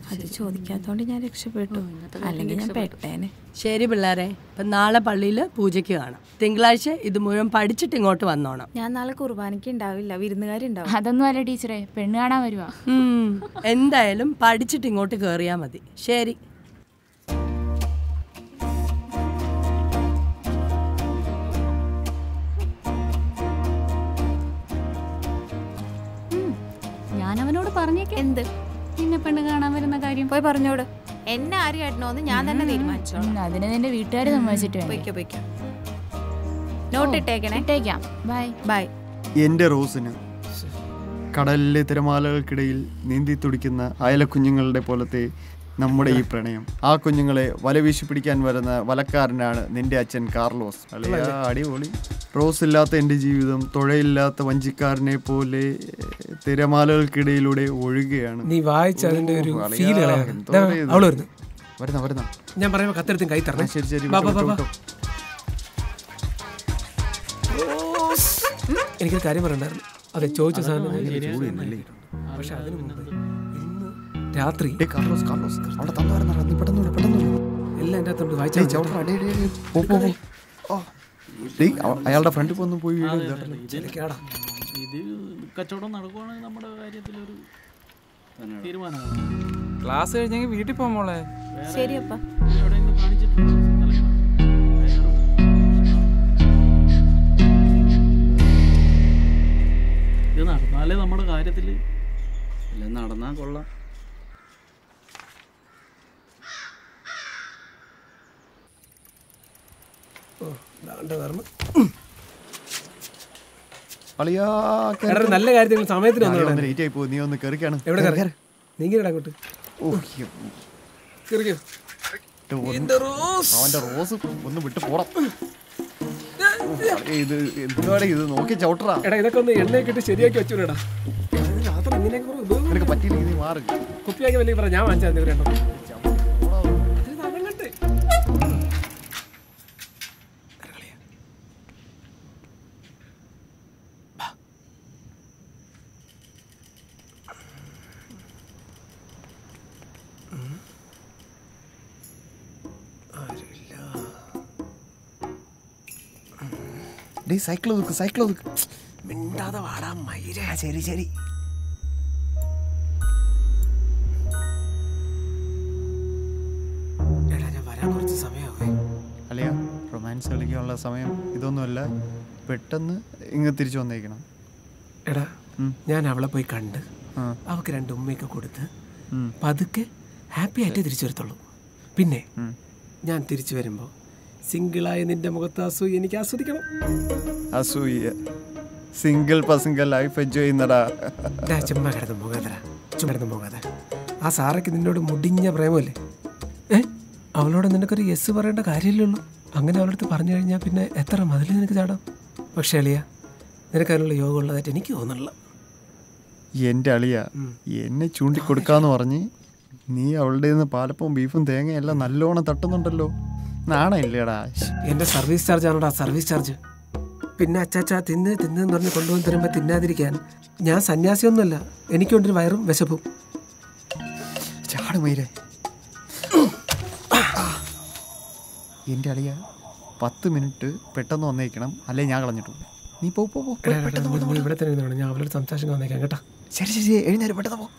അത് ചോദിക്കാത്തോണ്ട് ഞാൻ രക്ഷപ്പെട്ടു അല്ലെങ്കിൽ ഞാൻ പെട്ടേനെ ശരി പിള്ളേരെ ഇപ്പം നാളെ പള്ളിയിൽ പൂജയ്ക്ക് കാണാം തിങ്കളാഴ്ച ഇത് മുഴുവൻ പഠിച്ചിട്ട് ഇങ്ങോട്ട് വന്നോണം ഞാൻ നാളെ കുർബാനയ്ക്ക് ഉണ്ടാവില്ല വിരുന്നുകാരുണ്ടാവും അതൊന്നും അല്ല ടീച്ചറെ പെണ്ണ് കാണാൻ വരുവാ ഉം, എന്തായാലും പഠിച്ചിട്ട് ഇങ്ങോട്ട് കയറിയാൽ മതി ശരി ഞാൻ അവനോട് പറഞ്ഞേക്കെ എന്ത് നിന്നെ പെണ്ണ് കാണാൻ വരുന്ന കാര്യം പോയി പറഞ്ഞോട് എന്നെ ആര് കേട്ടണോന്ന് ഞാൻ തന്നെ തീരുമാനിച്ചോളാം ഉം, അതിന് നിന്റെ വീട്ടുകാർ സമ്മതിച്ചിട്ട് വേണ്ടേ പൊയ്ക്കോ പൊയ്ക്കോ നോട്ട് ഇട്ടേക്കണേ ഇട്ടേക്കാം ബൈ ബൈ എൻ്റെ റോസിന് കടലിലെ തിരമാലകൾക്കിടയിൽ നീന്തി തുടിക്കുന്ന അയലക്കുഞ്ഞുങ്ങളുടെ പോലത്തെ നമ്മുടെ ഈ പ്രണയം ആ കുഞ്ഞുങ്ങളെ വല വീശി പിടിക്കാൻ വരുന്ന വലക്കാരനാണ് നിന്റെ അച്ഛൻ കാർലോസ് അളിയാ, അടിപൊളി റോസ് ഇല്ലാത്ത എൻ്റെ ജീവിതം തുഴയില്ലാത്ത വഞ്ചിക്കാരനെ പോലെ തിരമാലകൾക്കിടയിലൂടെ ഒഴുകുകയാണ് നീ വായിച്ച അതിന്റെ ഒരു ഓ, അളിയാ, ഫീൽ എന്തോ ഒരു ഇത്. അവള് വരുന്നു വരുന്ന വരുന്ന ഞാൻ പറയുമ്പോ കത്തെടുത്തും കൈ തരണേ ശരി ശരി വാ, വിട്ടോ, വാ, വാ, വിട്ടോ, വാ. എനിക്കൊരു കാര്യം പറയണ്ടായിരുന്നു അതെ ചോദിച്ച സാധനം പക്ഷെ അതിന് മുമ്പ് ഇന്ന് രാത്രി ഡേ, കാർലോസ് കാർലോസ് അവിടെ തന്നു വരുന്ന നീ പെട്ടെന്ന് വിട്, പെട്ടെന്ന് വിട്. എല്ലാം എൻ്റെ അകത്തോണ്ട് ഡേയ്, വായിച്ചാൽ ചവിട്ടടാ, ഡേയ്, ഡേയ്, ഡേയ്, പോ, പോ, പോ. ആ. ഡേയ്, അവ- അയാളുടെ ഫ്രണ്ട് വന്ന് പോയി വീഴും കേട്ടോ. ഇത് കച്ചവടം നടക്കുവാണെങ്കിൽ നമ്മുടെ കാര്യത്തിലൊരു തീരുമാനമാണ് ക്ലാസ് കഴിഞ്ഞെങ്കിൽ വീട്ടിൽ പോമോളെ ശരി അപ്പ എവിടെയെങ്കിലും കാണിച്ചിട്ടുണ്ടോ സ്ഥലങ്ങൾ? ഇത് നടന്നാലേ നമ്മുടെ കാര്യത്തിൽ അല്ല നടന്നാൽ കൊള്ളാം അളിയാ, കേറ്, എടാ, കേറ്. നല്ല കാര്യത്തിൽ സമയത്തിന് ഞാൻ വന്നോളാം ഒന്ന് late ആയി പോയി. നീ ഒന്ന് കേറിക്കാണ് എവിടെ കയറി നീങ്ങിടാ അങ്ങോട്ട് ഓ, യ്യോ. കയറിക്കോ ഇത് ഒന്ന് എന്റെ റോസ് അവന്റെ റോസ് ഒന്ന് വിട്ട് പോടാം ഓ, അളിയാ, ഇത് എന്തുവാടെ ഇത് നോക്കി ചവിട്ടറാ എടാ ഇതൊക്കെ ഒന്ന് എണ്ണയൊക്കെ ഇട്ട് ശരിയാക്കി വെച്ചൂടാ മാത്രം ഇങ്ങനെയൊക്കെ കുറേ ഉപയോഗം നിനക്ക് പറ്റിയില്ലെങ്കിൽ നീ മാറി കുപ്പിയാക്കി വലിയ പറ ഞാൻ വാങ്ങിച്ചാൽ രണ്ടോ അതങ്ങട്ട് ഡേ സൈക്കിൾ ഒതുക്ക് സൈക്കിൾ ഒതുക്ക് മിണ്ടാതെ വാടാ മയിരേ ശരി ശരി എടാ ഞാൻ വരാൻ കുറച്ച് സമയമാവേ അല്ലയാ റൊമാൻസ് കളിക്കാനുള്ള സമയം ഇതൊന്നുമല്ല പെട്ടെന്ന് ഇങ്ങ് തിരിച്ചു വന്നേക്കണം എടാ ഉം. ഞാൻ അവളെ പോയി കണ്ട് ആ. അവക്ക് രണ്ട് ഉമ്മയൊക്കെ കൊടുത്ത് ഉം. പതുക്കെ ഹാപ്പി ആയിട്ട് തിരിച്ചു വരത്തുള്ളൂ പിന്നെ ഉം. ഞാൻ തിരിച്ചു വരുമ്പോൾ സിംഗിളായ നിന്റെ മുഖത്ത് അസൂയ എനിക്ക് ആസ്വദിക്കണം അസൂയ സിംഗിൾ പസിംഗിൾ ലൈഫ് എൻജോയ് ചെയ്യുന്നടാ ഡാ, ചുമ്മാ കിടന്ന് പോകാതരാ ചുമ്മാ കിടന്ന് പോകാതെ ആ സാറയ്ക്ക് നിന്നോട് മുടിഞ്ഞ പ്രേമല്ലേ ഏ അവളോട് നിനക്കൊരു യെസ് പറയേണ്ട കാര്യമില്ലേ ഉള്ളൂ അങ്ങനെ അവളടുത്ത് പറഞ്ഞു കഴിഞ്ഞാൽ പിന്നെ എത്ര മതിൽ നിനക്ക് ചാടാം പക്ഷേ അളിയ നിനക്ക് അതിനുള്ള യോഗം ഉള്ളതായിട്ട് എനിക്ക് തോന്നുന്നില്ല എൻ്റെ അളിയ എന്നെ ചൂണ്ടിക്കൊടുക്കാന്ന് പറഞ്ഞ് നീ അവളുടെ നിന്ന് പാലപ്പവും ബീഫും തേങ്ങയെല്ലാം നല്ലോണം തട്ടുന്നുണ്ടല്ലോ നാണയില്ലേടാ എൻ്റെ സർവീസ് ചാർജ് ആണോടാ സർവീസ് ചാർജ് പിന്നെ അച്ചാച്ചാ തിന്ന് തിന്ന് എന്ന് പറഞ്ഞ് കൊണ്ടുവന്ന് തരുമ്പോൾ തിന്നാതിരിക്കാൻ ഞാൻ സന്യാസിയൊന്നുമല്ല എനിക്കൊണ്ടൊരു വയറും വിശപ്പും ചാട് മയിരെ എൻ്റെ അളിയ പത്ത് മിനിറ്റ് പെട്ടെന്ന് വന്നേക്കണം അല്ലെ ഞാൻ കളഞ്ഞിട്ടു നീ പോ പോ പോ എടാ, എടാ, നീ- നീ ഇവിടെ തന്നെ ഇരുന്നോണം. ഞാൻ അവളോട് സംസാരിക്കാൻ വന്നേക്കാം കേട്ടാ ശരി ശരി എഴുന്നേരം പെട്ടെന്ന് പോ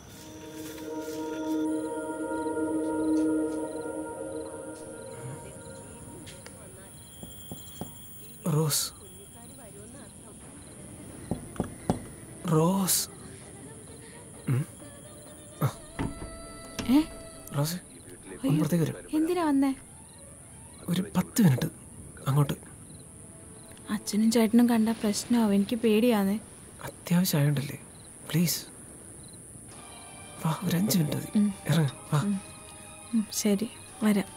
റോസ് റോസ് ഉം. ആ. ഏ? റോസ് ഒന്ന് പുറത്തേക്ക് വരും എന്തിനാ വന്നേ ഒരു പത്ത് മിനിറ്റ് അങ്ങോട്ട് അച്ഛനും ചേട്ടനും കണ്ട പ്രശ്നമാവും എനിക്ക് പേടിയാന്നേ അത്യാവശ്യം ആയതുകൊണ്ടല്ലേ പ്ലീസ് വാ ഒരു അഞ്ച് മിനിറ്റ് മതി ഇറങ്ങ വാ ഉം, ശരി വരാം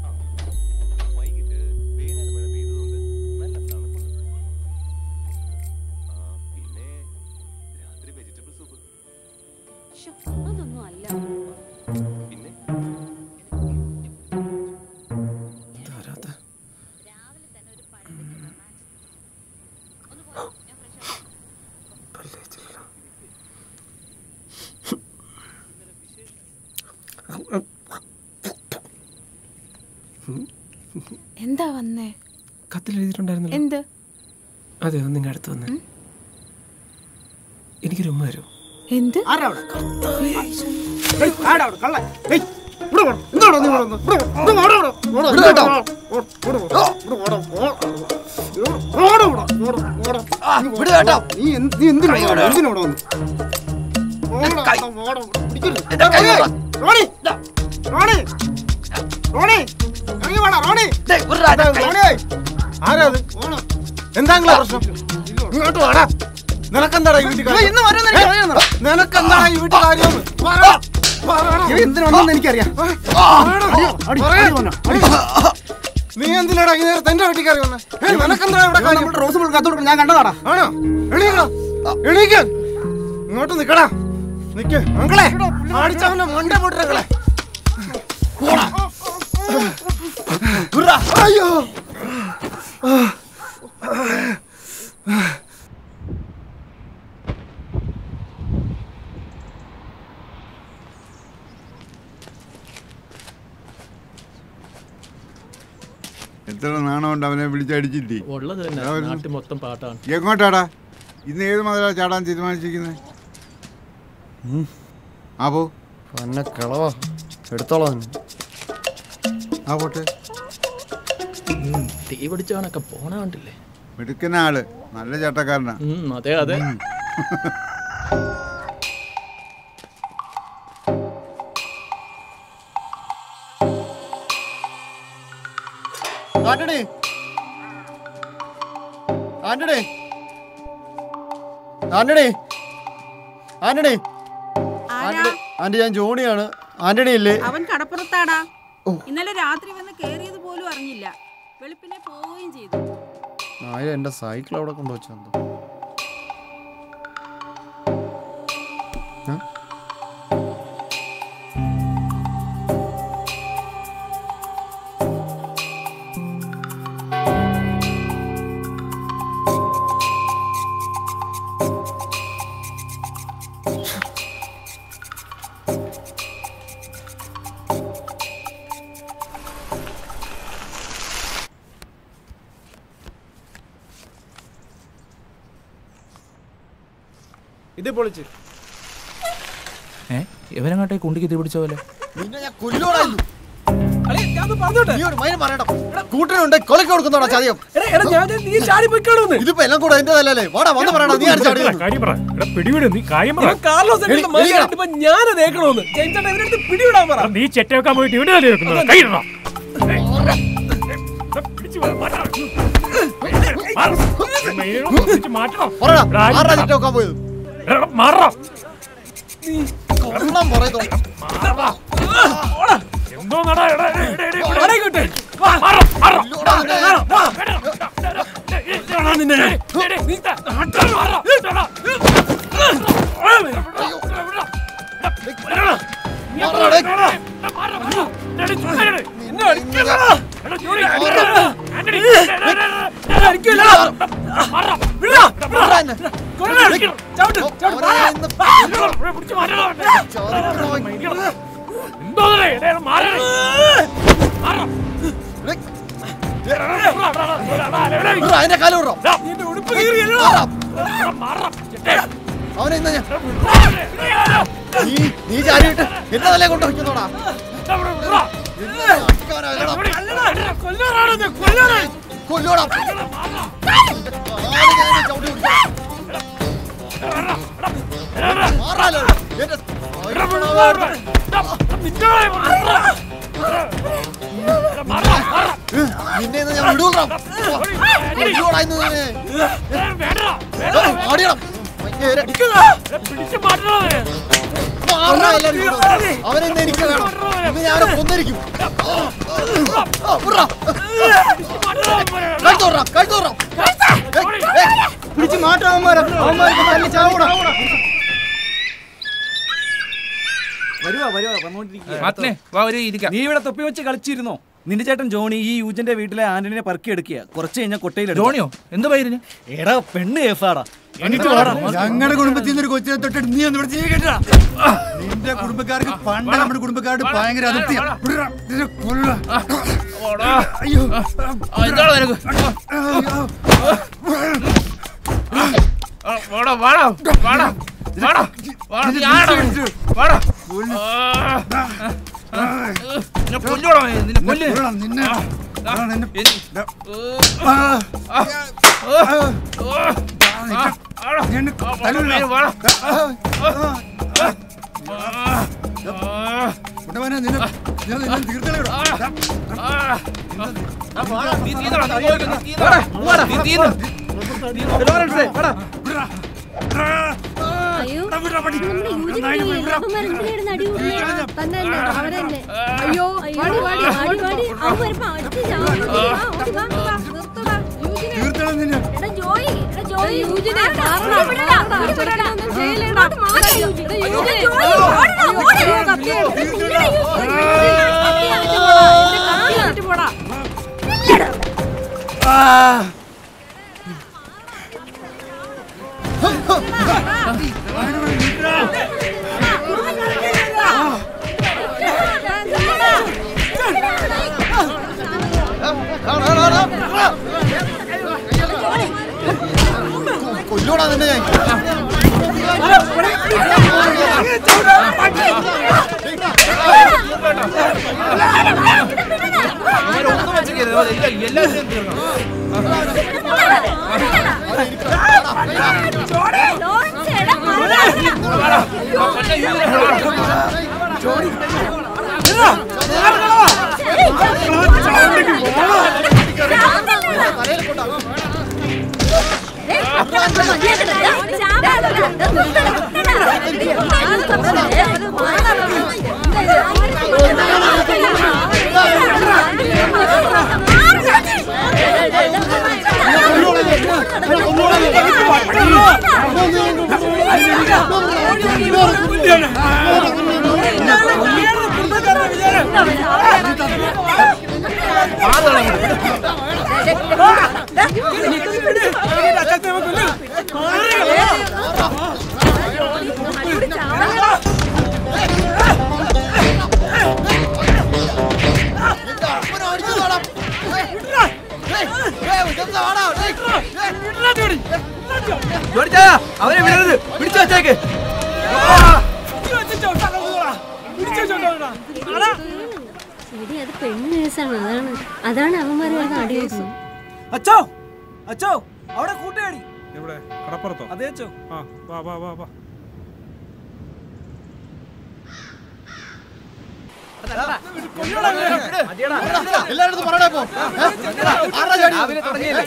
അതൊന്നും അല്ല എന്താ വരാത്ത എന്താ വന്നേ കത്തിൽ എഴുതിയിട്ടുണ്ടായിരുന്നല്ലോ എന്ത് അതെ ഒന്ന് നിങ്ങൾ അടുത്ത് വന്ന് എനിക്കൊരു ഉമ്മ വരും എന്ത് എന്താ പ്രശ്നം ഇങ്ങോട്ട് വാടാ നിനക്കെന്താടാ ഈ വീട്ടിൽ കാര്യം നിനക്കെന്താടാ ഈ വീട്ടിൽ കാര്യം എന്തിനാണെന്ന് എനിക്കറിയാം നീ എന്തിനാടാ ഈ നേരത്തെ എന്റെ വീട്ടിൽ കയറി വന്നെ നിനക്കെന്താ ഇവിടെ കാര്യം റോസ് മുൾ കത്തോട് ഞാൻ കണ്ടതാടാ ആണോ എണീക്കടാ എണീക്ക് ഇങ്ങോട്ട് നിക്കടാ നിക്ക് മക്കളെ അടിച്ചവന്റെ മണ്ട പൊട്ടങ്ങളെ അയ്യോ എത്ര നാണമുണ്ട് അവനെ വിളിച്ചടിച്ചില്ലേ ഉള്ളത് തന്നെ അവൻ- നാട്ടിൽ മൊത്തം പാട്ടാണ് എങ്ങോട്ടാടാ ഇന്ന് ഏത് മതിലാ ചാടാൻ തീരുമാനിച്ചിരിക്കുന്നത് ആ പോ എന്നെ കളവാ എടുത്തോളാം ആ പോട്ടെ തീ പിടിച്ചവനൊക്കെ പോണ കണ്ടില്ലേ മിടുക്കന ആള് നല്ല ചട്ടക്കാരനാ ഉം, അതെ അതെ ആന്റണി ആന്റണി ആന്റണി ആന്റണി ആന്റണി ആന്റി ഞാൻ ജോണിയാണ് ആന്റണി ഇല്ലേ അവൻ കടപ്പുറത്താടാ ഇന്നലെ രാത്രി വന്ന് കേറിയത് പോലും അറിഞ്ഞില്ല വെളുപ്പിനെ പോവുകയും ചെയ്തു നായ എന്റെ സൈക്കിൾ അവിടെ കൊണ്ടുവച്ചെന്തോ ഇത് പൊളിച്ച് ഏ ഇവനങ്ങോട്ടേ കുണ്ടിക്ക് തീ പിടിച്ച പോലെ നിന്നെ ഞാൻ കൊല്ലോടാ ഇന്ന്. നീ ഒരു മൈനം പറയണം. കൂട്ടിനുണ്ട് കൊലക്ക് കൊടുക്കുന്നോടാ ചതിയം ഇതിപ്പോ എല്ലാം കൂടെ എന്റെ തലല്ലേ വാടാ വന്ന് പറയടാ നീ അടിച്ചു കാര്യം പറ എടാ പിടിവിട് നീ കാര്യം പറ ഞാൻ തേക്കണോന്ന് ഇവരെടുത്ത് പിടിവിടാൻ പറ നീ ചെറ്റ വെക്കാൻ പോയിട്ട് ഇവിടെ തലേ വെക്കുന്നത് കൈയിടണം മാറ്റണം പറയടാ ഇവിടെ ആരും ആരാ ഇല്ല. ചുറ്റ വെക്കാൻ പോയത് എടാ, മാറണം കള്ളം പറയുന്നു എന്തോ നടാ എടാ, എടാ, എടാ, എടാ, ഇവിടെ. വാ, മാറ്, മാറ്. കൊല്ലോടാ നിന്നെ. വാ, എടാ, നിന്നെ. എടേ, നീ ത- മാറ്. എടാ. മാറടാ. എടാ, ചുമ്മാ ഇரு. എടാ, ജോലി അടിക്കരുത്. ആന്റണി, എടാ, എടാ, എടാ, എടാ, മാറ്. മാറാ എന്നെ. അവനെ ഇന്ന് ഇവിടെ പിടിച്ച് മാറ്റണം. ചതിക്കണോ? എന്തോ ഇത്? എടേ, എടാ, മാറ്. മാറ്. എടാ, എടാ, എടാ, എടാ, എടാ, ഇറ, അതിന്റെ കാല് വിടറോ എടാ, മാറാ. എടാ, മാറ്. ചെറ്റേ. അവനെ ഇന്ന് ഞാൻ നീ നീ ചാരിയിട്ട് എന്റെ തലേ കൊണ്ട് വയ്ക്കുന്നോടാ കൊല്ലോടാ മാറാലോ എന്റെ നിന്നെ ഇന്ന് ഞാൻ വിടൂടാ കൊല്ലോടാ ഇന്ന് നിന്നെ ആടിയണം പിടിച്ച് മാറ്റണേ മാറാ എല്ലാവരും കൂടെ. അവനെ ഇന്ന് എനിക്ക് വേണം ഇന്ന് ഞാൻ അവനെ കൊന്നിരിക്കും കഴുത്തോറാ കഴുത്തോറാ പിടിച്ച് മാറ്റാ അവന്മാരെ അവന്മാർക്ക് തല്ലി ചാവൂടാ വരുവാ വരുവാ വന്നോണ്ടിരിക്കുക മാറ്റിനെ വാ ഒരു ഇരിക്കാം നീ ഇവിടെ തൊപ്പി വെച്ച് കളിച്ചിരുന്നോ നിന്റെ ചേട്ടൻ ജോണി ഈ യൂജന്റെ വീട്ടിലെ ആന്റണിനെ പറക്കി എടുക്കുക കുറച്ച് കഴിഞ്ഞാൽ കൊട്ടയിൽ ജോണിയോ എന്ത് പൈരിന് എടാ പെണ്ണ് കേസാടാ ഞങ്ങളുടെ കുടുംബത്തിൽ നിന്ന് ഒരു കൊച്ചിനെ തൊട്ടിട്ട് നീ ഒന്ന് ഇവിടെ ചെയ്യട്ടാ നിന്റെ കുടുംബക്കാർക്ക് പണ്ട് നമ്മുടെ കുടുംബക്കാരോട് ഭയങ്കര അതിർത്തിയാ ഓടാ. ആ, ഇതാണ് നിനക്ക് ആ, വാടാ വാടാ വാടാ വാടാ വാടാ ഞാനാടാ അവൻ. വാടാ ആ, ആ, നിന്നെ കൊല്ലുവാടാ അവൻ, നിന്നെ കൊല്ല് നിന്നെ ആ, ആ, എനി- ആ, ആ, ആ, ആടാ. ആ, വാടാ, മേലെ വാടാ. കൊണ്ടുപോകാനാ നിന്നെ ഞാൻ നിന്നെ തീർത്തലവിടാം നീ തീന്നോടാ, നീ പോയി, നീ തീന്നോടാ. നീ തീന്ന്. അയ്യോ നമ്മുടെ യൂജിനില്ലേ അവന്മാരെന്തിനായിരുന്നു അടി കൂടുന്നത്? തന്നെ തന്നെ, അവരന്നെ. അയ്യോ വാടി വാടി വാടി വാടി അവൻ വരുമ്പോ അടിച്ച് ചാവും. ഓടി വാ, ഓടി വാ, വാ, നിർത്തടാ. യൂജിനെ. എടാ ജോയി, എടാ ജോയി, യൂജിനെ, മാറണം, വിടടാ, വിടടാ, ഒന്നും ചെയ്യല്ലേടാ. മാറ് യൂജിനെ. എടാ ജോയി, ഓടടാ, ഓട്. ഇല്ലടാ, യൂജിനെ, യൂജിനെ, കത്തി കളഞ്ഞിട്ട് പോടാ, എന്റെ കത്തി കളഞ്ഞിട്ട് പോടാ. ഇല്ലടാ. കൊല്ലോടാ നിന്നെ അവരൊന്നും വെച്ചിരിക്കരുത്. എല്ലാം- എല്ലാവരും തീർക്കണം. അവരെ വിടരുത് പിടിച്ചു വച്ചേക്ക് എടി അത് പെണ്ണ് കേസാണ് അതാണ് അതാണ് അവന്മാർ വരുന്ന അടി കൊടുക്കുന്നത് അച്ചോ അച്ചോ അവിടെ കൂട്ടുകാടി എവിടെ കടപ്പുറത്തോ അതെ അച്ചോ ആ വാ വാ വാ വാ എല്ലാരും പറയണേ പോ രാവിലെ തുടങ്ങിയില്ലേ?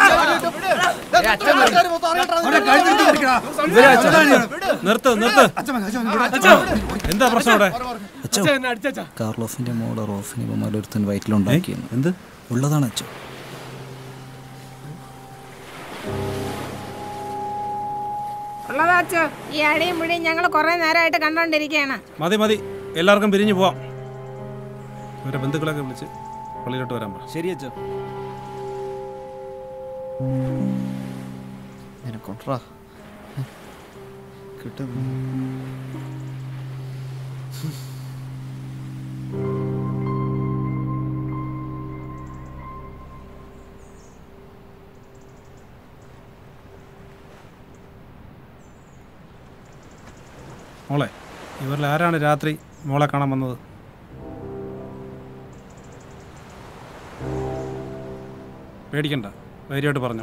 നിർത്ത് നിർത്ത് എന്താ പ്രശ്നം അവിടെ കാർലോഫിന്റെ മോളെ റോഫിനെ ഇവന്മാരൊരുത്തൻ വയറ്റിലുണ്ടാക്കിയെന്ന് എന്ത് ഉള്ളതാണ് അച്ഛൻ ഉള്ളതാ അച്ചോ ഈ അടിയും പിടിയും ഞങ്ങൾ കുറെ നേരമായിട്ട് കണ്ടോണ്ടിരിക്കുകയാണ് മതി മതി എല്ലാവർക്കും പിരിഞ്ഞു പോവാം ഇവരെ ബന്ധുക്കളൊക്കെ വിളിച്ച് പള്ളിയിലോട്ട് വരാൻ പറ ശരി അച്ചോ എന്നെ കൊണ്ടുവാ കിട്ടും മോളെ ഇവരിൽ ആരാണ് രാത്രി മോളെ കാണാൻ വന്നത് പേടിക്കണ്ട ധൈര്യമായിട്ട് പറഞ്ഞു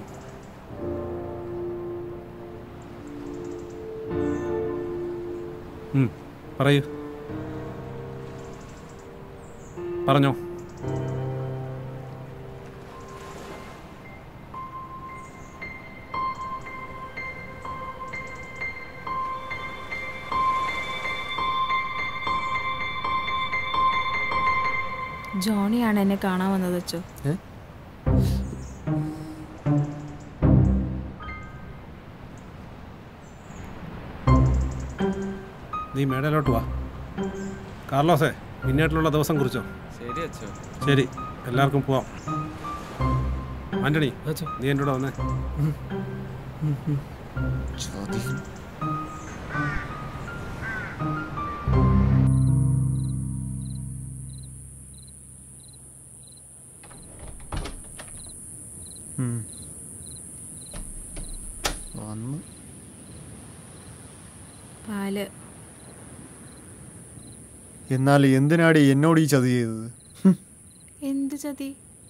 ഉം, പറയൂ പറഞ്ഞോ ജോണിയാണ് എന്നെ കാണാൻ വന്നത് അച്ചോ നീ മേടയിലോട്ട് വാ കാർലോസേ പിന്നീട്ടിലുള്ള ദിവസം കുറിച്ചോ ശരി അച്ചോ ശരി എല്ലാവർക്കും പോവാം ആന്റണി നീ എൻ്റെ കൂടെ വന്നേ വന്ന് പാല് എന്നാൽ എന്തിനാടി എന്നോട് ഈ ചതി ചെയ്തത് ഹും. എന്ത് ചതി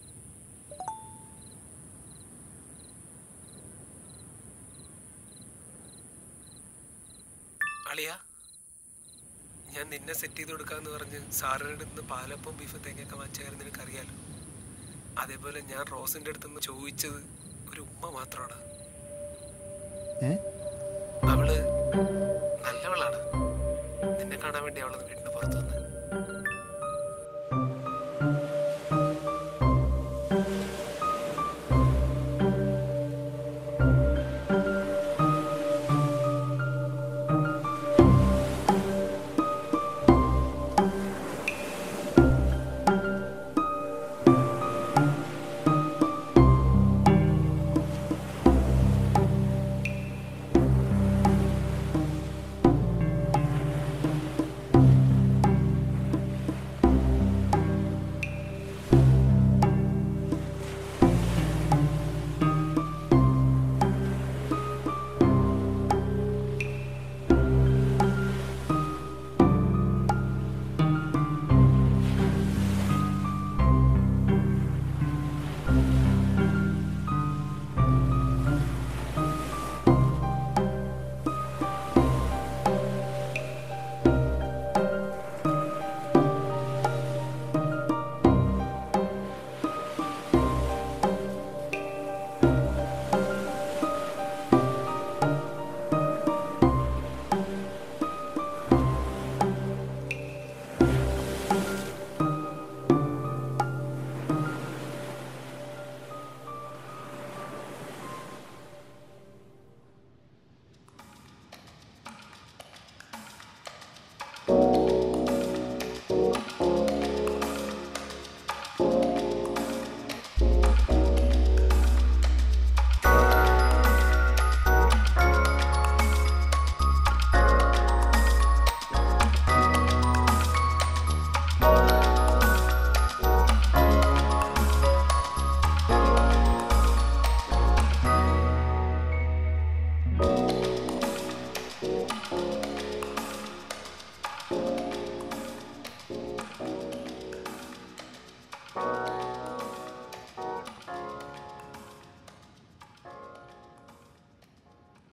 അളിയ ഞാൻ നിന്നെ സെറ്റ് ചെയ്ത് കൊടുക്കാന്ന് പറഞ്ഞ് സാറിൻ്റെ അടുത്ത് നിന്ന് പാലപ്പം ബീഫ് തേങ്ങയൊക്കെ വാങ്ങിച്ച കാര്യം നിനക്കറിയാലോ അതേപോലെ ഞാൻ റോസിന്റെ അടുത്ത് നിന്ന് ചോദിച്ചത് ഒരു ഉമ്മ മാത്രമാണ് ഏ? അവള് നല്ലവളാണ് നിന്നെ കാണാൻ വേണ്ടി അവളൊന്ന്